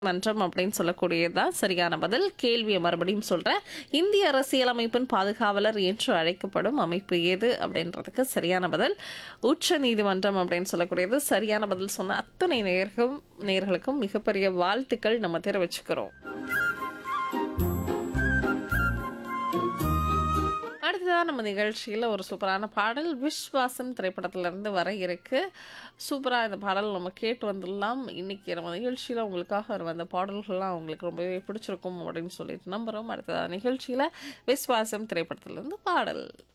மன்றம் அப்படின்னு சொல்லக்கூடியது தான் சரியான பதில் கேள்வியை மறுபடியும் சொல்றேன் இந்திய அரசியலமைப்பின் பாதுகாவலர் என்று அழைக்கப்படும் அமைப்பு எது அப்படின்றதுக்கு சரியான பதில் உச்ச நீதிமன்றம் அப்படின்னு சொல்லக்கூடியது சரியான பதில் சொன்ன அத்தனை நேர்களும் நேர்களுக்கும் மிகப்பெரிய வாழ்த்துக்கள் நம்ம தெரிவிச்சுக்கிறோம் அடுத்ததாக நம்ம நிகழ்ச்சியில் ஒரு சூப்பரான பாடல் விஸ்வாசம் திரைப்படத்திலிருந்து வர இருக்கு சூப்பராக இந்த பாடல் நம்ம கேட்டு வந்துடலாம் இன்னைக்கு நம்ம நிகழ்ச்சியில் உங்களுக்காக வர அந்த பாடல்கள்லாம் உங்களுக்கு ரொம்பவே பிடிச்சிருக்கும் அப்படின்னு சொல்லிட்டு நம்புகிறோம் அடுத்ததாக நிகழ்ச்சியில் விஸ்வாசம் திரைப்படத்திலிருந்து பாடல்